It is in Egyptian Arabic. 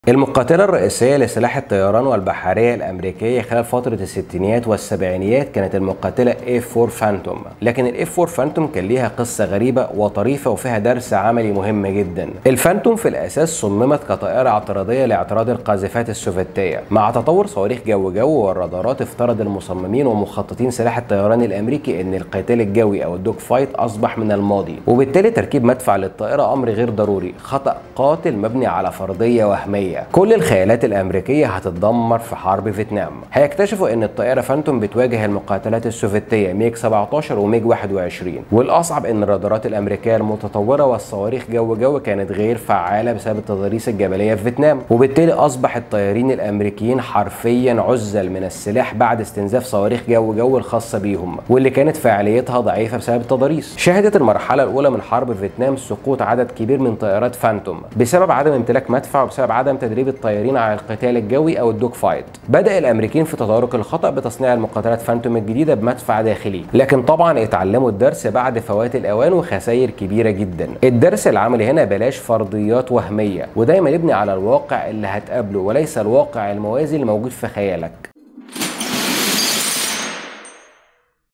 المقاتلة الرئيسية لسلاح الطيران والبحرية الأمريكية خلال فترة الستينيات والسبعينيات كانت المقاتلة A4 فانتوم لكن ال A4 فانتوم كان ليها قصة غريبة وطريفة وفيها درس عملي مهم جدا الفانتوم في الأساس صممت كطائرة اعتراضية لاعتراض القاذفات السوفيتية مع تطور صواريخ جو جو والرادارات افترض المصممين ومخططين سلاح الطيران الأمريكي أن القتال الجوي أو الدوج فايت أصبح من الماضي وبالتالي تركيب مدفع للطائرة أمر غير ضروري خطأ قاتل مبني على فرضية وهمية كل الخيالات الامريكيه هتتدمر في حرب فيتنام هيكتشفوا ان الطائره فانتوم بتواجه المقاتلات السوفيتيه ميج 17 وميج 21 والاصعب ان الرادارات الامريكيه المتطوره والصواريخ جو جو كانت غير فعاله بسبب التضاريس الجبليه في فيتنام وبالتالي اصبح الطيارين الامريكيين حرفيا عزل من السلاح بعد استنزاف صواريخ جو جو الخاصه بيهم واللي كانت فاعليتها ضعيفه بسبب التضاريس شهدت المرحله الاولى من حرب فيتنام سقوط عدد كبير من طائرات فانتوم بسبب عدم امتلاك مدفع وبسبب عدم تدريب الطيارين على القتال الجوي او الدوج فايت بدا الامريكيين في تدارك الخطا بتصنيع المقاتلات فانتوم الجديده بمدفع داخلي لكن طبعا اتعلموا الدرس بعد فوات الاوان وخسائر كبيره جدا الدرس العملي هنا بلاش فرضيات وهميه ودايما ابني على الواقع اللي هتقابله وليس الواقع الموازي الموجود في خيالك